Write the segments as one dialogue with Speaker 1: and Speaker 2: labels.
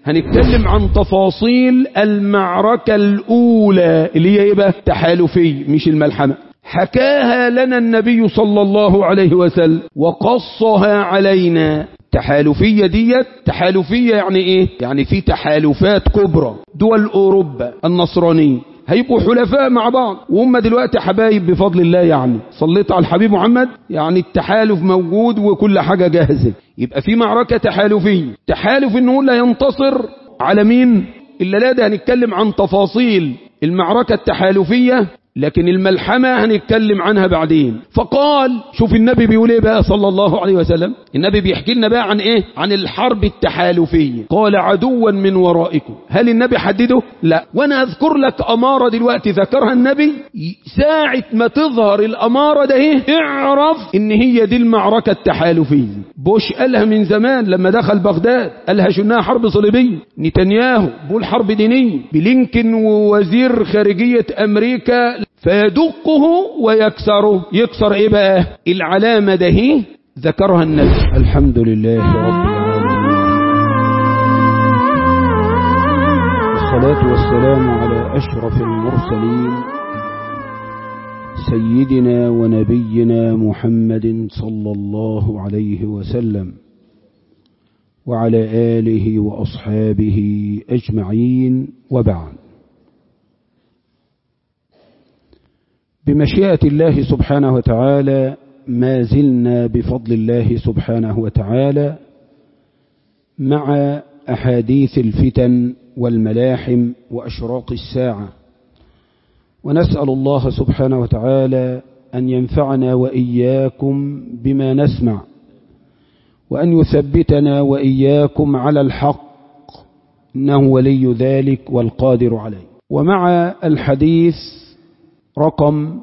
Speaker 1: هنتكلم عن تفاصيل المعركة الأولى اللي هي إيه بقى تحالفي مش الملحمة حكاها لنا النبي صلى الله عليه وسلم وقصها علينا تحالفية ديت تحالفية يعني ايه يعني في تحالفات كبرى دول اوروبا النصرانية هيبقوا حلفاء مع بعض وهم دلوقتي حبايب بفضل الله يعني صليت على الحبيب محمد يعني التحالف موجود وكل حاجة جاهزة يبقى في معركة تحالفية تحالف انه لا ينتصر على مين إلا لا ده هنتكلم عن تفاصيل المعركة التحالفية لكن الملحمة هنتكلم عنها بعدين فقال شوف النبي بيقول ايه بقى صلى الله عليه وسلم النبي بيحكي لنا بقى عن ايه عن الحرب التحالفية قال عدوا من ورائكم هل النبي حدده لا وانا اذكر لك امارة دلوقتي ذكرها النبي ساعة ما تظهر الامارة ده ايه اعرف ان هي دي المعركة التحالفية بوش قالها من زمان لما دخل بغداد قالها شنها حرب صليبية نتنياهو بقول حرب دينية بلينكن ووزير خارجية امريكا فيدقه ويكسره يكسر ايه بقى العلامة ده هي ذكرها النبي الحمد لله رب العالمين والصلاة والسلام على أشرف المرسلين سيدنا ونبينا محمد صلى الله عليه وسلم وعلى آله وأصحابه أجمعين وبعد بمشيئة الله سبحانه وتعالى ما زلنا بفضل الله سبحانه وتعالى مع أحاديث الفتن والملاحم وأشراط الساعة ونسأل الله سبحانه وتعالى أن ينفعنا وإياكم بما نسمع وأن يثبتنا وإياكم على الحق إنه ولي ذلك والقادر عليه ومع الحديث رقم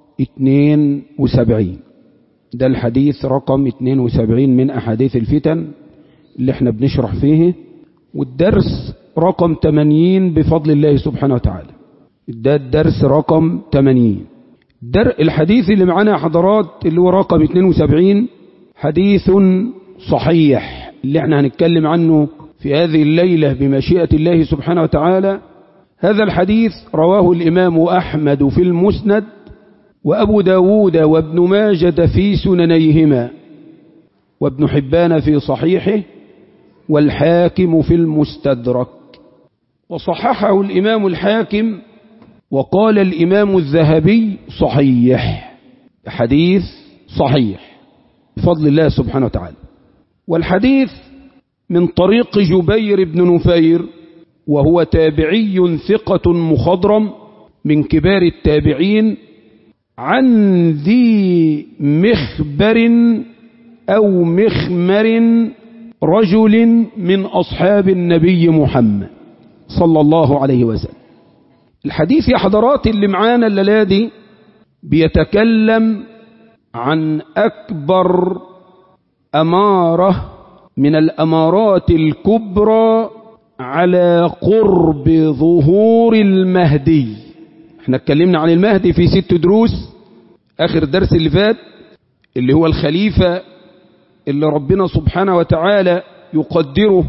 Speaker 1: 72 ده الحديث رقم 72 من أحاديث الفتن اللي احنا بنشرح فيه والدرس رقم 80 بفضل الله سبحانه وتعالى ده الدرس رقم 80 در الحديث اللي معانا حضرات اللي هو رقم 72 حديث صحيح اللي احنا هنتكلم عنه في هذه الليلة بمشيئة الله سبحانه وتعالى هذا الحديث رواه الإمام أحمد في المسند وأبو داود وابن ماجة في سننيهما وابن حبان في صحيحه والحاكم في المستدرك وصححه الإمام الحاكم وقال الإمام الذهبي صحيح حديث صحيح بفضل الله سبحانه وتعالى والحديث من طريق جبير بن نفير وهو تابعي ثقة مخضرم من كبار التابعين عن ذي مخبر أو مخمر رجل من أصحاب النبي محمد صلى الله عليه وسلم الحديث يا حضرات اللي معانا الليلة دي بيتكلم عن أكبر أمارة من الأمارات الكبرى على قرب ظهور المهدي احنا اتكلمنا عن المهدي في ست دروس اخر درس اللي فات اللي هو الخليفة اللي ربنا سبحانه وتعالى يقدره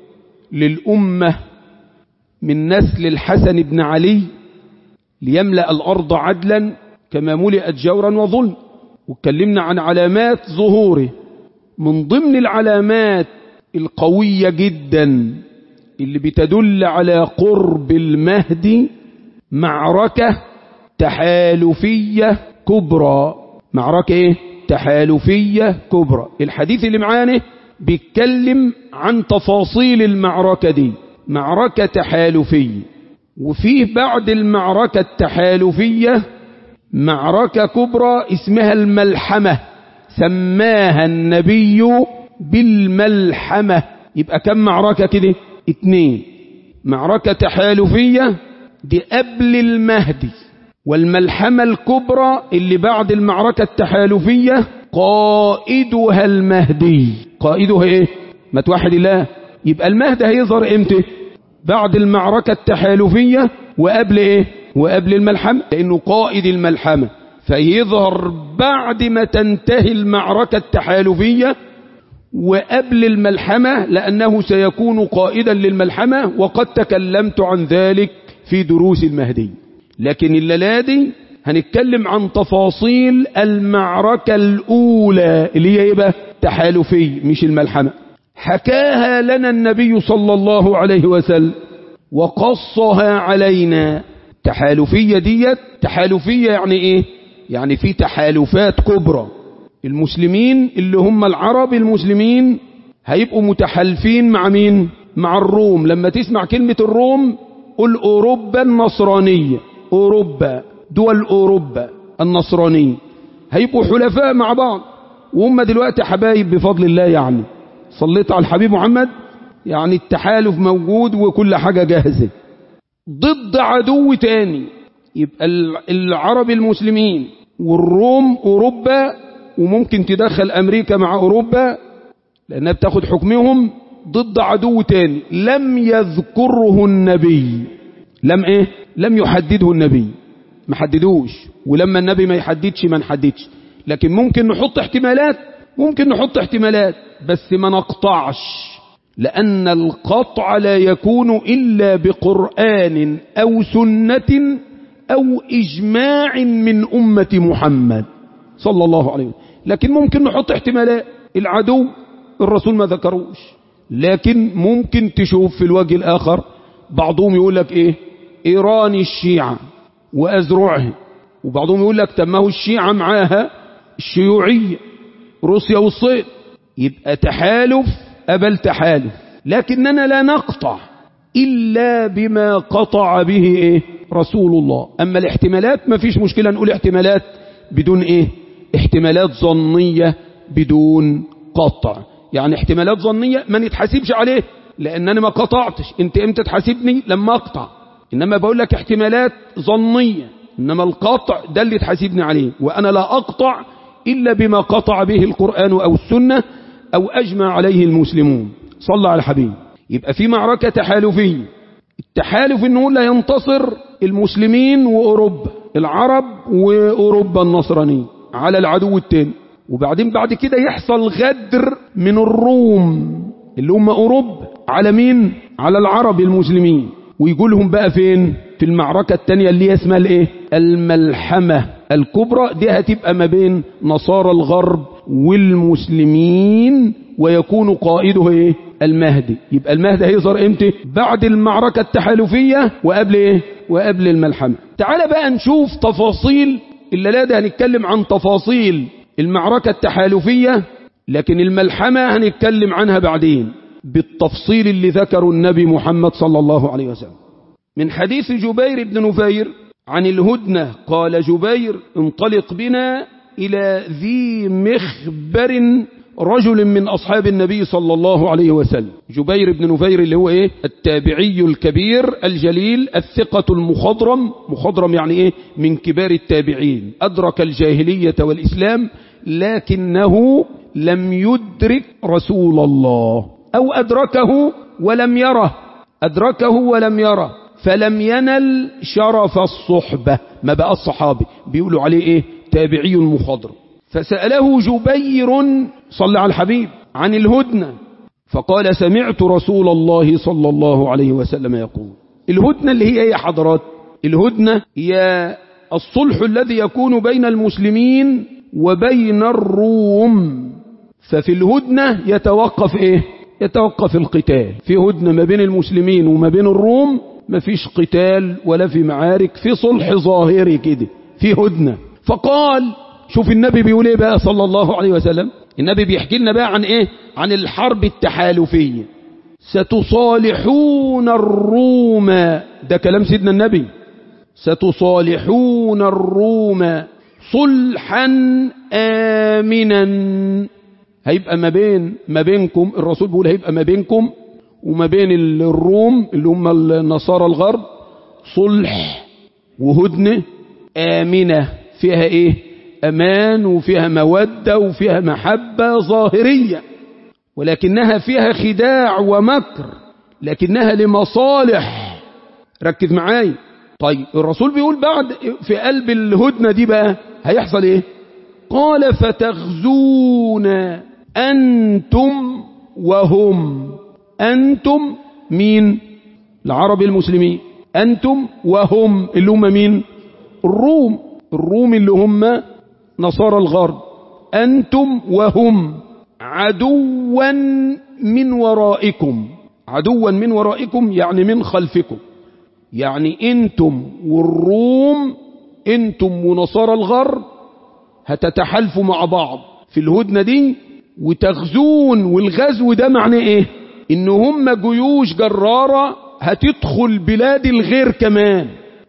Speaker 1: للأمة من نسل الحسن بن علي ليملأ الأرض عدلا كما ملئت جورا وظلم واتكلمنا عن علامات ظهوره من ضمن العلامات القوية جدا اللي بتدل على قرب المهدي معركة تحالفية كبرى معركة ايه تحالفية كبرى الحديث اللي معانا بيتكلم عن تفاصيل المعركة دي معركة تحالفية وفيه بعد المعركة التحالفية معركة كبرى اسمها الملحمة سماها النبي بالملحمة يبقى كم معركة كده اتنين معركة تحالفية دي قبل المهدي والملحمة الكبرى اللي بعد المعركة التحالفية قائدها المهدي قائدها ايه ما توحد الله يبقى المهدي هيظهر امتى بعد المعركة التحالفية وقبل ايه وقبل الملحمة لانه قائد الملحمة فيظهر بعد ما تنتهي المعركة التحالفية وقبل الملحمة لأنه سيكون قائدا للملحمة وقد تكلمت عن ذلك في دروس المهدي لكن الليلة دي هنتكلم عن تفاصيل المعركة الأولى اللي هي يبقى تحالفي مش الملحمة حكاها لنا النبي صلى الله عليه وسلم وقصها علينا تحالفية ديت تحالفية يعني ايه يعني في تحالفات كبرى المسلمين اللي هم العرب المسلمين هيبقوا متحالفين مع مين مع الروم لما تسمع كلمة الروم قل أوروبا النصرانية أوروبا دول أوروبا النصرانية هيبقوا حلفاء مع بعض وهم دلوقتي حبايب بفضل الله يعني صليت على الحبيب محمد يعني التحالف موجود وكل حاجة جاهزة ضد عدو تاني يبقى العرب المسلمين والروم أوروبا وممكن تدخل أمريكا مع أوروبا لأنها بتاخد حكمهم ضد عدو تاني لم يذكره النبي لم ايه لم يحدده النبي ما حددوش ولما النبي ما يحددش ما نحددش لكن ممكن نحط احتمالات ممكن نحط احتمالات بس ما نقطعش لأن القطع لا يكون إلا بقرآن أو سنة أو إجماع من أمة محمد صلى الله عليه وسلم لكن ممكن نحط احتمالات العدو الرسول ما ذكروش لكن ممكن تشوف في الوجه الآخر بعضهم يقول لك إيه إيران الشيعة وأزرعها وبعضهم يقول لك تمه الشيعة معاها الشيوعية روسيا والصين يبقى تحالف أبل تحالف لكننا لا نقطع إلا بما قطع به إيه رسول الله أما الاحتمالات ما فيش مشكلة نقول احتمالات بدون إيه احتمالات ظنية بدون قطع يعني احتمالات ظنية ما نتحاسبش عليه لأن أنا ما قطعتش انت امتى تحاسبني لما أقطع إنما بقول لك احتمالات ظنية إنما القطع ده اللي تحاسبني عليه وأنا لا أقطع إلا بما قطع به القرآن أو السنة أو أجمع عليه المسلمون صلى على الحبيب يبقى في معركة تحالفية التحالف إنه لا ينتصر المسلمين وأوروبا العرب وأوروبا النصرانية على العدو التاني وبعدين بعد كده يحصل غدر من الروم اللي هم أوروبا على مين على العرب المسلمين ويقولهم بقى فين في المعركة التانية اللي هي اسمها الايه الملحمة الكبرى دي هتبقى ما بين نصارى الغرب والمسلمين ويكون قائده ايه المهدي يبقى المهدي هيظهر امتى بعد المعركة التحالفية وقبل ايه وقبل الملحمة تعال بقى نشوف تفاصيل الليلة ده هنتكلم عن تفاصيل المعركة التحالفية لكن الملحمة هنتكلم عنها بعدين بالتفصيل اللي ذكره النبي محمد صلى الله عليه وسلم من حديث جبير بن نفير عن الهدنة قال جبير انطلق بنا إلى ذي مخبر رجل من أصحاب النبي صلى الله عليه وسلم جبير بن نفير اللي هو إيه التابعي الكبير الجليل الثقة المخضرم مخضرم يعني إيه من كبار التابعين أدرك الجاهلية والإسلام لكنه لم يدرك رسول الله أو أدركه ولم يره أدركه ولم يره فلم ينل شرف الصحبة ما بقى الصحابي بيقولوا عليه إيه تابعي مخضرم فسأله جبير صلى على الحبيب عن الهدنة فقال سمعت رسول الله صلى الله عليه وسلم يقول الهدنة اللي هي يا حضرات الهدنة هي الصلح الذي يكون بين المسلمين وبين الروم ففي الهدنة يتوقف ايه يتوقف القتال في هدنة ما بين المسلمين وما بين الروم ما فيش قتال ولا في معارك في صلح ظاهري كده في هدنة فقال شوف النبي بيقول ايه بقى صلى الله عليه وسلم النبي بيحكي لنا بقى عن ايه عن الحرب التحالفية ستصالحون الروم ده كلام سيدنا النبي ستصالحون الروم صلحا آمنا هيبقى ما بين ما بينكم الرسول بيقول هيبقى ما بينكم وما بين الروم اللي هم النصارى الغرب صلح وهدنة آمنة فيها ايه أمان وفيها مودة وفيها محبة ظاهرية ولكنها فيها خداع ومكر لكنها لمصالح ركز معاي طيب الرسول بيقول بعد في قلب الهدنة دي بقى هيحصل ايه قال فتغزون أنتم وهم أنتم مين العرب المسلمين أنتم وهم اللي هم مين الروم الروم اللي هم نصارى الغرب أنتم وهم عدوا من ورائكم عدوا من ورائكم يعني من خلفكم يعني انتم والروم انتم ونصارى الغرب هتتحالفوا مع بعض في الهدنة دي وتغزون والغزو ده معناه ايه ان هم جيوش جرارة هتدخل بلاد الغير كمان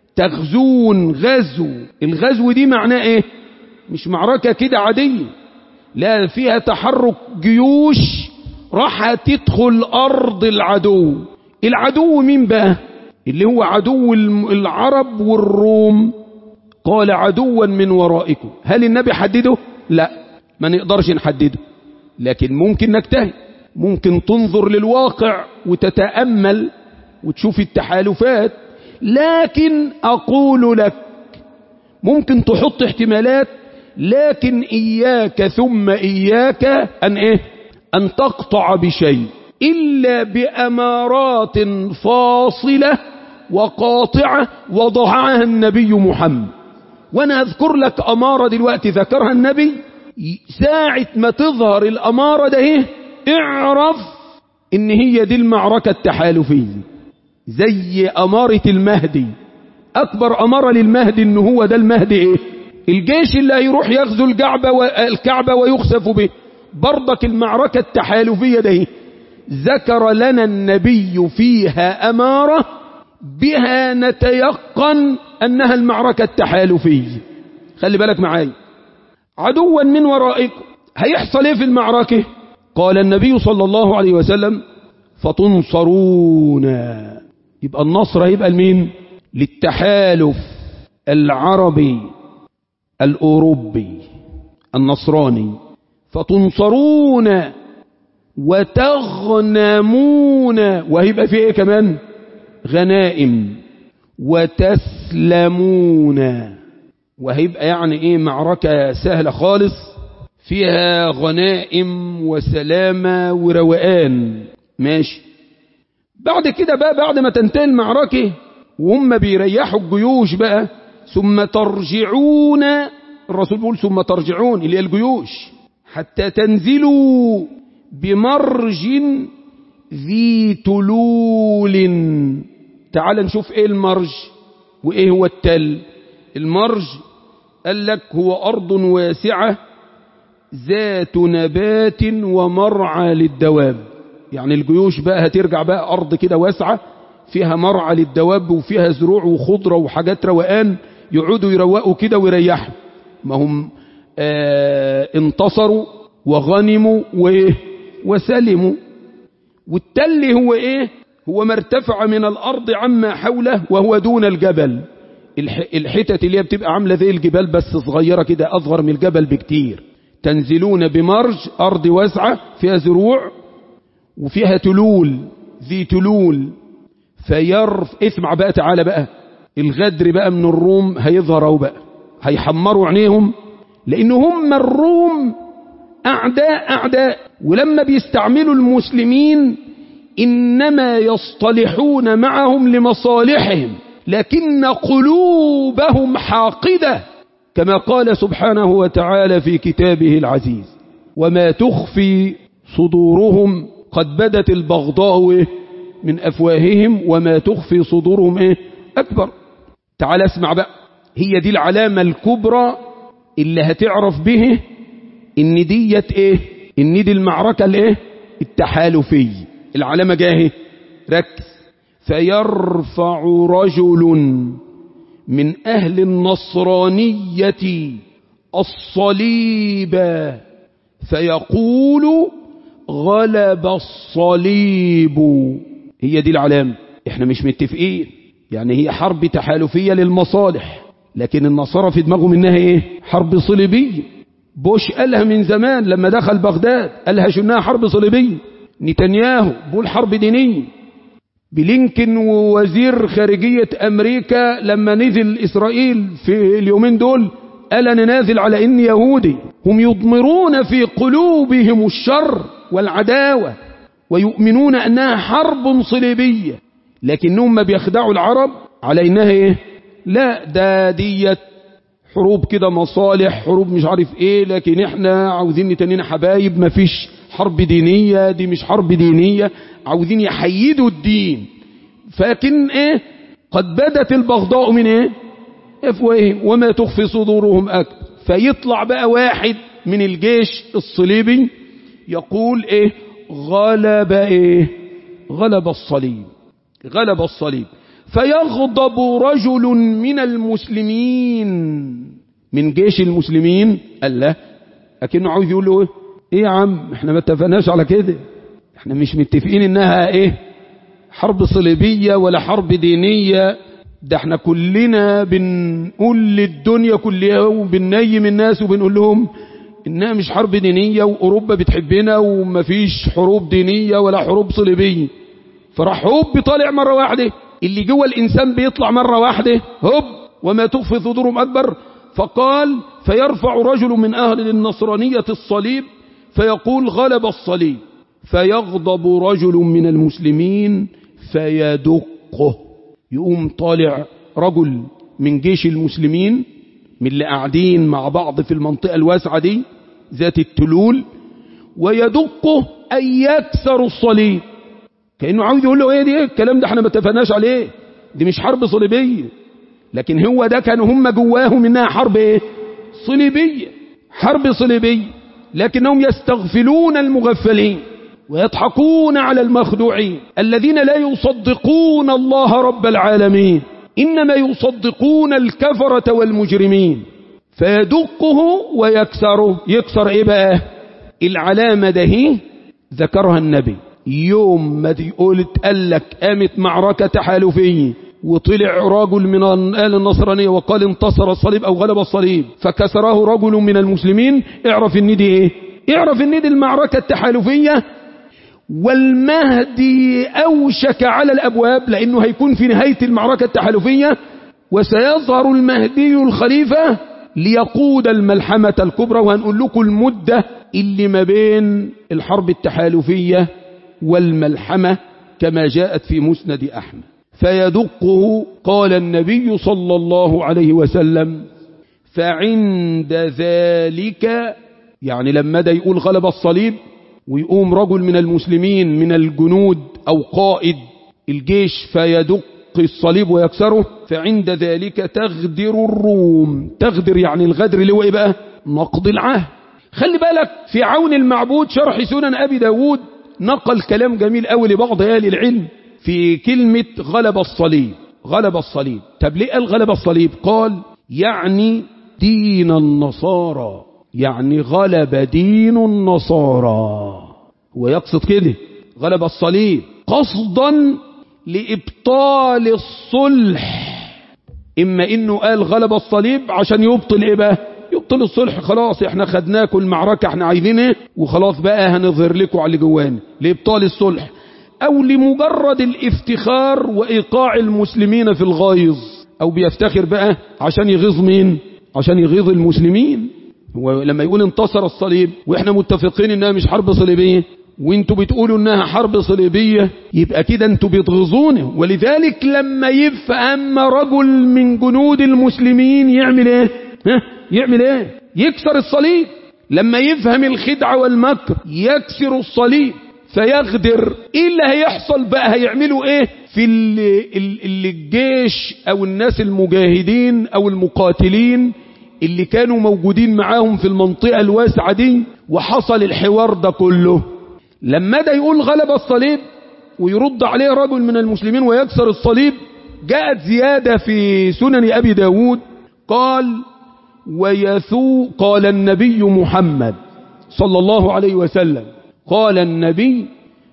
Speaker 1: تغزون غزو الغزو دي معناه ايه مش معركة كده عادية لا فيها تحرك جيوش راح تدخل أرض العدو العدو مين بقى اللي هو عدو العرب والروم قال عدوا من ورائكم هل النبي حدده لا ما نقدرش نحدده لكن ممكن نجتهد ممكن تنظر للواقع وتتأمل وتشوف التحالفات لكن أقول لك ممكن تحط احتمالات لكن إياك ثم إياك أن إيه أن تقطع بشيء إلا بأمارات فاصلة وقاطعة وضعها النبي محمد وأنا أذكر لك أمارة دلوقتي ذكرها النبي ساعة ما تظهر الأمارة ده إيه اعرف إن هي دي المعركة التحالفية زي أمارة المهدي أكبر أمارة للمهدي إن هو ده المهدي إيه الجيش اللي هيروح يغزو الكعبة والكعبة ويخسف به برضك المعركة التحالفية ده ذكر لنا النبي فيها أمارة بها نتيقن أنها المعركة التحالفية خلي بالك معايا عدوا من ورائكم هيحصل ايه في المعركة قال النبي صلى الله عليه وسلم فتنصرون يبقى النصر هيبقى لمين للتحالف العربي الأوروبي النصراني فتنصرون وتغنمون وهيبقى في ايه كمان غنائم وتسلمون وهيبقى يعني ايه معركة سهلة خالص فيها غنائم وسلامة وروقان ماشي بعد كده بقى بعد ما تنتهي المعركة وهم بيريحوا الجيوش بقى ثم ترجعون الرسول بيقول ثم ترجعون اللي هي الجيوش حتى تنزلوا بمرج ذي تلول تعال نشوف ايه المرج وايه هو التل المرج قال لك هو أرض واسعة ذات نبات ومرعى للدواب يعني الجيوش بقى هترجع بقى أرض كده واسعة فيها مرعى للدواب وفيها زروع وخضرة وحاجات روقان يقعدوا يروقوا كده ويريحوا ما هم آه انتصروا وغنموا وايه وسلموا والتل هو ايه هو ما ارتفع من الارض عما حوله وهو دون الجبل الحتت اللي هي بتبقى عامله زي الجبال بس صغيره كده اصغر من الجبل بكتير تنزلون بمرج ارض واسعه فيها زروع وفيها تلول ذي تلول فيرف اسمع بقى تعالى بقى الغدر بقى من الروم هيظهروا بقى هيحمروا عينيهم لان هم الروم اعداء اعداء ولما بيستعملوا المسلمين انما يصطلحون معهم لمصالحهم لكن قلوبهم حاقدة كما قال سبحانه وتعالى في كتابه العزيز وما تخفي صدورهم قد بدت البغضاء من أفواههم وما تخفي صدورهم إيه أكبر تعال اسمع بقى هي دي العلامة الكبرى اللي هتعرف به ان ديت ايه ان دي المعركة الايه التحالفية العلامة جاهي ركز فيرفع رجل من أهل النصرانية الصليب فيقول غلب الصليب هي دي العلامة احنا مش متفقين يعني هي حرب تحالفية للمصالح لكن النصارى في دماغهم انها ايه حرب صليبية بوش قالها من زمان لما دخل بغداد قالها شنها حرب صليبية نتنياهو بقول حرب دينية بلينكن ووزير خارجية أمريكا لما نزل إسرائيل في اليومين دول قال أنا نازل على إني يهودي هم يضمرون في قلوبهم الشر والعداوة ويؤمنون أنها حرب صليبية لكنهم ما بيخدعوا العرب على إنها إيه لا ده ديت حروب كده مصالح حروب مش عارف ايه لكن احنا عاوزين نتنين حبايب مفيش حرب دينية دي مش حرب دينية عاوزين يحيدوا الدين فلكن ايه قد بدت البغضاء من ايه افواههم وما تخفي صدورهم اكبر فيطلع بقى واحد من الجيش الصليبي يقول ايه غلب ايه غلب الصليب غلب الصليب فيغضب رجل من المسلمين من جيش المسلمين قال له اكنه عاوز يقول له ايه يا عم احنا ما اتفقناش على كده احنا مش متفقين انها ايه حرب صليبية ولا حرب دينية ده احنا كلنا بنقول للدنيا كلها وبننيم الناس وبنقول لهم انها مش حرب دينية واوروبا بتحبنا ومفيش حروب دينية ولا حروب صليبية فراح هوب طالع مرة واحدة اللي جوه الانسان بيطلع مرة واحدة هوب وما تخفي صدورهم اكبر فقال فيرفع رجل من اهل النصرانية الصليب فيقول غلب الصليب فيغضب رجل من المسلمين فيدقه يقوم طالع رجل من جيش المسلمين من اللي قاعدين مع بعض في المنطقة الواسعة دي ذات التلول ويدقه أن يكسر الصليب كأنه عاوز يقول له ايه دي الكلام ده احنا ما اتفقناش عليه دي مش حرب صليبية لكن هو ده كانوا هم جواهم انها حرب ايه صليبية حرب صليبية لكنهم يستغفلون المغفلين ويضحكون على المخدوعين الذين لا يصدقون الله رب العالمين إنما يصدقون الكفرة والمجرمين فيدقه ويكسره يكسر ايه بقى العلامة ده ذكرها النبي يوم ما تقول اتقال لك قامت معركة تحالفية وطلع رجل من آل النصرانية وقال انتصر الصليب أو غلب الصليب فكسره رجل من المسلمين اعرف ان دي ايه اعرف ان دي المعركة التحالفية والمهدي أوشك على الأبواب لأنه هيكون في نهاية المعركة التحالفية وسيظهر المهدي الخليفة ليقود الملحمة الكبرى وهنقول لكم المدة اللي ما بين الحرب التحالفية والملحمة كما جاءت في مسند أحمد فيدقه قال النبي صلى الله عليه وسلم فعند ذلك يعني لما ده يقول غلب الصليب ويقوم رجل من المسلمين من الجنود أو قائد الجيش فيدق الصليب ويكسره فعند ذلك تغدر الروم تغدر يعني الغدر اللي هو ايه بقى نقض العهد خلي بالك في عون المعبود شرح سنن أبي داود نقل كلام جميل قوي لبعض أهل العلم في كلمة غلب الصليب غلب الصليب طب ليه قال غلب الصليب قال يعني دين النصارى يعني غلب دين النصارى هو يقصد كده غلب الصليب قصدا لإبطال الصلح إما إنه قال غلب الصليب عشان يبطل إيه بقى يبطل الصلح خلاص احنا خدناكم المعركة احنا عايزين ايه وخلاص بقى هنظهر لكم على اللي جوانا لإبطال الصلح أو لمجرد الافتخار وإيقاع المسلمين في الغيظ أو بيفتخر بقى عشان يغيظ مين عشان يغيظ المسلمين ولما يقول انتصر الصليب واحنا متفقين انها مش حرب صليبية وانتوا بتقولوا انها حرب صليبية يبقى كده انتوا بتغزونه ولذلك لما يفهم رجل من جنود المسلمين يعمل ايه ها يعمل ايه يكسر الصليب لما يفهم الخدعة والمكر يكسر الصليب فيغدر ايه اللي هيحصل بقى هيعملوا ايه في اللي الجيش او الناس المجاهدين او المقاتلين اللي كانوا موجودين معاهم في المنطقة الواسعة دي وحصل الحوار ده كله لما ده يقول غلب الصليب ويرد عليه رجل من المسلمين ويكسر الصليب جاءت زيادة في سنن أبي داود قال ويثو قال النبي محمد صلى الله عليه وسلم قال النبي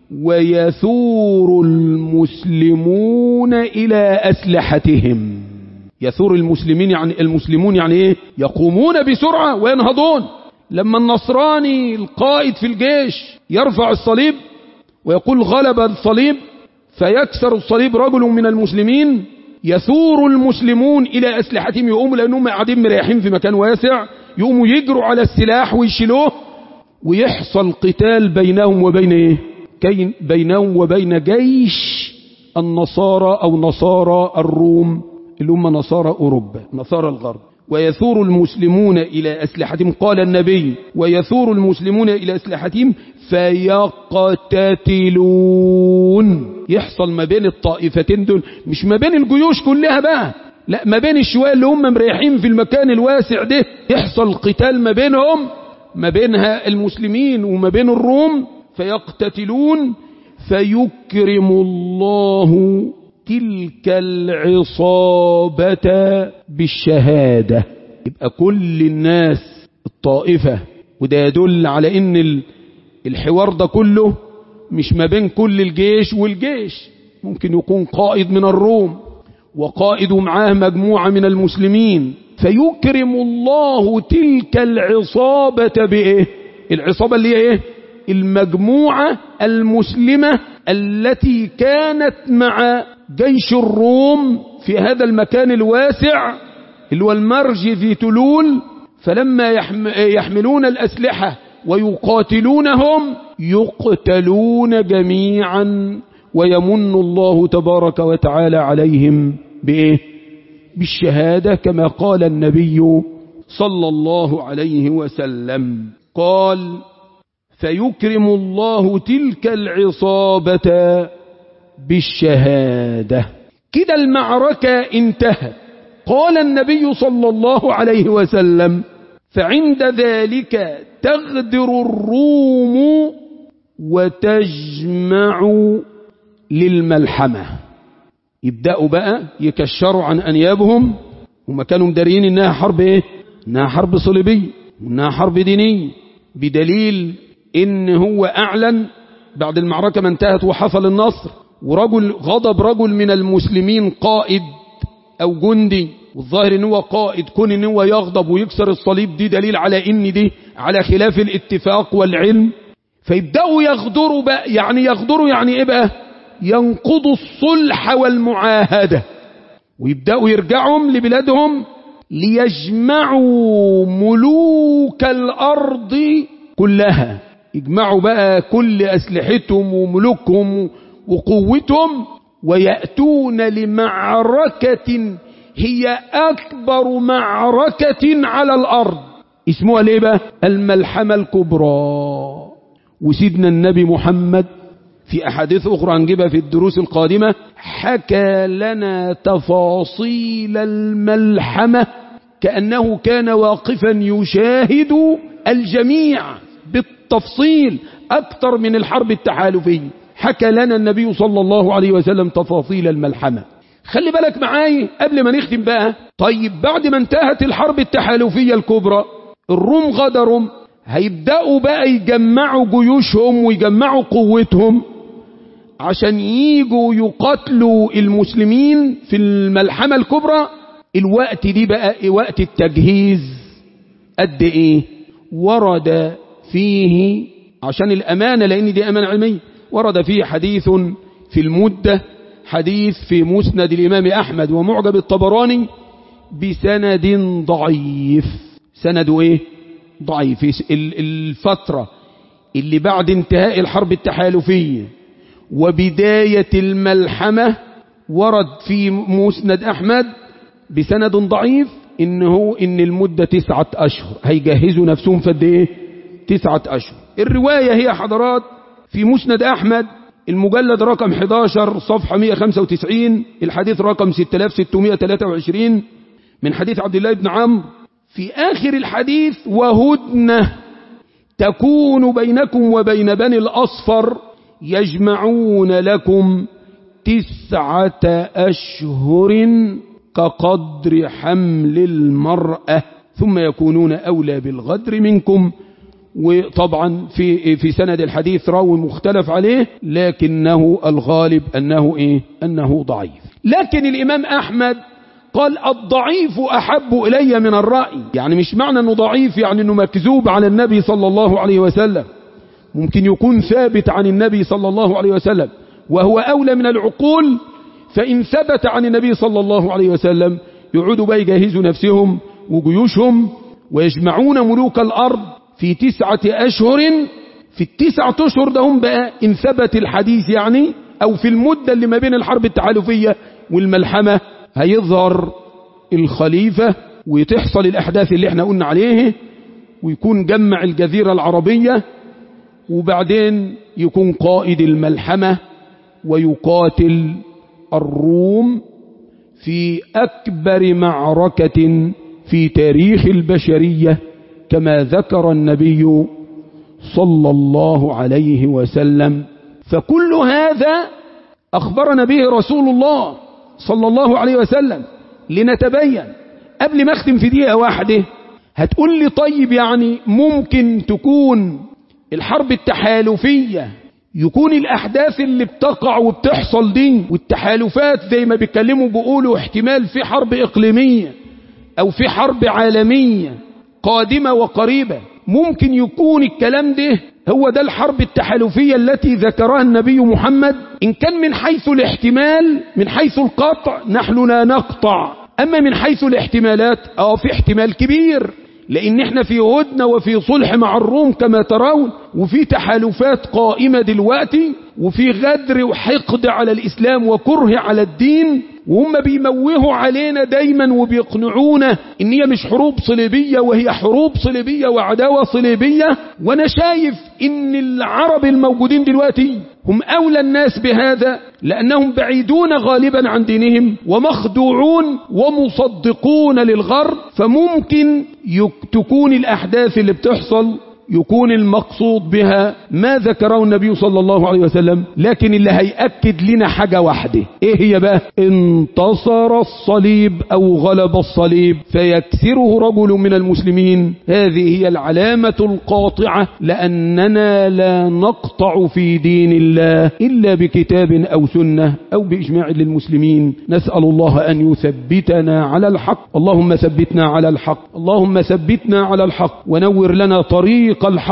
Speaker 1: ويثور المسلمون إلى أسلحتهم يثور المسلمين يعني المسلمون يعني ايه يقومون بسرعة وينهضون لما النصراني القائد في الجيش يرفع الصليب ويقول غلب الصليب فيكسر الصليب رجل من المسلمين يثور المسلمون إلى أسلحتهم يقوموا لأنهم قاعدين مريحين في مكان واسع يقوموا يجروا على السلاح ويشيلوه ويحصل قتال بينهم وبين إيه؟ كي بينهم وبين جيش النصارى أو نصارى الروم اللي هم نصارى أوروبا نصارى الغرب ويثور المسلمون إلى أسلحتهم قال النبي ويثور المسلمون إلى أسلحتهم فيقتتلون يحصل ما بين الطائفتين دول مش ما بين الجيوش كلها بقى لا ما بين الشوية اللي هم مريحين في المكان الواسع ده يحصل قتال ما بينهم ما بينها المسلمين وما بين الروم فيقتتلون فيكرم الله تلك العصابة بالشهادة يبقى كل الناس الطائفة وده يدل على ان الحوار ده كله مش ما بين كل الجيش والجيش ممكن يكون قائد من الروم وقائد معاه مجموعة من المسلمين فيكرم الله تلك العصابة بإيه العصابة اللي هي إيه المجموعة المسلمة التي كانت مع جيش الروم في هذا المكان الواسع اللي هو المرج ذي تلول فلما يحملون الأسلحة ويقاتلونهم يقتلون جميعا ويمن الله تبارك وتعالى عليهم بإيه بالشهادة كما قال النبي صلى الله عليه وسلم قال فيكرم الله تلك العصابة بالشهادة كده المعركة انتهت قال النبي صلى الله عليه وسلم فعند ذلك تغدر الروم وتجمع للملحمة يبدأوا بقى يكشروا عن أنيابهم وما كانوا مدارين إنها حرب إيه إنها حرب صليبية وإنها حرب دينية بدليل إن هو أعلن بعد المعركة ما انتهت وحصل النصر ورجل غضب رجل من المسلمين قائد أو جندي والظاهر ان هو قائد كون ان هو يغضب ويكسر الصليب دي دليل على ان دي على خلاف الاتفاق والعلم فيبدأوا يغدروا بقى يعني يغدروا يعني ايه بقى ينقضوا الصلح والمعاهدة ويبدأوا يرجعوا لبلادهم ليجمعوا ملوك الأرض كلها يجمعوا بقى كل أسلحتهم وملوكهم وقوتهم ويأتون لمعركة هي أكبر معركة على الأرض اسمها ليه بقى الملحمة الكبرى وسيدنا النبي محمد في أحاديث أخرى هنجيبها في الدروس القادمة حكى لنا تفاصيل الملحمة كأنه كان واقفا يشاهد الجميع بالتفصيل أكثر من الحرب التحالفية حكى لنا النبي صلى الله عليه وسلم تفاصيل الملحمة خلي بالك معاي قبل ما نختم بقى طيب بعد ما انتهت الحرب التحالفية الكبرى الروم غدروا هيبدأوا بقى يجمعوا جيوشهم ويجمعوا قوتهم عشان ييجوا يقاتلوا المسلمين في الملحمة الكبرى الوقت دي بقى وقت التجهيز قد ايه ورد فيه عشان الأمانة لأن دي أمانة علمية ورد فيه حديث في المدة حديث في مسند الإمام أحمد ومعجب الطبراني بسند ضعيف سند ايه ضعيف الفترة اللي بعد انتهاء الحرب التحالفية وبداية الملحمة ورد في مسند أحمد بسند ضعيف إنه إن المدة تسعة أشهر هيجهزوا نفسهم فد إيه تسعة أشهر الرواية هي حضرات في مسند أحمد المجلد رقم 11 صفحة 195 الحديث رقم 6623 من حديث عبد الله بن عمرو في آخر الحديث وهدنة تكون بينكم وبين بني الأصفر يجمعون لكم تسعة أشهر كقدر حمل المرأة ثم يكونون أولى بالغدر منكم وطبعا في في سند الحديث راوي مختلف عليه لكنه الغالب أنه إيه أنه ضعيف لكن الإمام أحمد قال الضعيف أحب إلي من الرأي يعني مش معنى أنه ضعيف يعني أنه مكذوب على النبي صلى الله عليه وسلم ممكن يكون ثابت عن النبي صلى الله عليه وسلم وهو أولى من العقول فإن ثبت عن النبي صلى الله عليه وسلم يعودوا بقى يجهزوا نفسهم وجيوشهم ويجمعون ملوك الأرض في تسعة أشهر في التسعة أشهر ده هم بقى إن ثبت الحديث يعني أو في المدة اللي ما بين الحرب التحالفية والملحمة هيظهر الخليفة وتحصل الأحداث اللي احنا قلنا عليه ويكون جمع الجزيرة العربية وبعدين يكون قائد الملحمة ويقاتل الروم في أكبر معركة في تاريخ البشرية كما ذكر النبي صلى الله عليه وسلم فكل هذا أخبرنا به رسول الله صلى الله عليه وسلم لنتبين قبل ما اختم في دقيقة واحدة هتقول لي طيب يعني ممكن تكون الحرب التحالفية يكون الأحداث اللي بتقع وبتحصل دي والتحالفات زي ما بيتكلموا بيقولوا احتمال في حرب إقليمية أو في حرب عالمية قادمة وقريبة ممكن يكون الكلام ده هو ده الحرب التحالفية التي ذكرها النبي محمد إن كان من حيث الاحتمال من حيث القطع نحن لا نقطع أما من حيث الاحتمالات اه في احتمال كبير لأن احنا في هدنة وفي صلح مع الروم كما ترون وفي تحالفات قائمة دلوقتي وفي غدر وحقد على الإسلام وكره على الدين وهم بيموهوا علينا دايما وبيقنعونا ان هي مش حروب صليبية وهي حروب صليبية وعداوة صليبية وانا شايف ان العرب الموجودين دلوقتي هم اولى الناس بهذا لانهم بعيدون غالبا عن دينهم ومخدوعون ومصدقون للغرب فممكن تكون الاحداث اللي بتحصل يكون المقصود بها ما ذكره النبي صلى الله عليه وسلم لكن اللي هيأكد لنا حاجة واحدة ايه هي بقى انتصر الصليب او غلب الصليب فيكسره رجل من المسلمين هذه هي العلامة القاطعة لأننا لا نقطع في دين الله إلا بكتاب أو سنة أو بإجماع للمسلمين نسأل الله أن يثبتنا على الحق اللهم ثبتنا على الحق اللهم ثبتنا على الحق ونور لنا طريق الحق